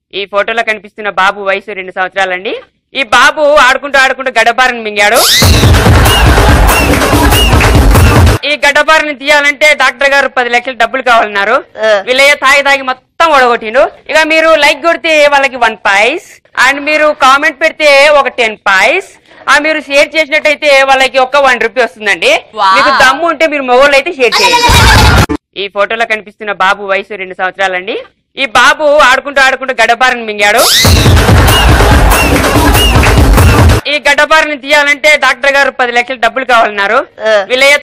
ఈ ఫోటోలో కనిపిస్తున్న బాబు వయసు రెండు సంవత్సరాలండి ఈ బాబు ఆడుకుంటూ ఆడుకుంటూ గడ్డపారని మింగాడు ఈ గడ్డపారని తీయాలంటే డాక్టర్ గారు పది లక్షలు డబ్బులు కావాలన్నారు ఆ. వీళ్ళయ్య తాగి తాగి మొత్తం ఒడగొట్టిండు ఇక మీరు లైక్ కొడితే వాళ్ళకి వన్ పాయిస్ అండ్ మీరు కామెంట్ పెడితే ఒక టెన్ పాయిస్ ఆ మీరు షేర్ చేసినట్టయితే వాళ్ళకి ఒక వన్ రూపీ వస్తుందండి వావ్. మీకు దమ్ము ఉంటే మీరు మొగోళ్ళు అయితే షేర్ చేయండి ఈ ఫోటోలో కనిపిస్తున్న బాబు వయసు రెండు సంవత్సరాలండి ఈ బాబు ఆడుకుంటూ ఆడుకుంటూ గడ్డపారని మింగాడు ఈ గడ్డపారని తీయాలంటే డాక్టర్ గారు పది లక్షలు డబ్బులు కావాలన్నారు ఆ. వీళ్ళయ్య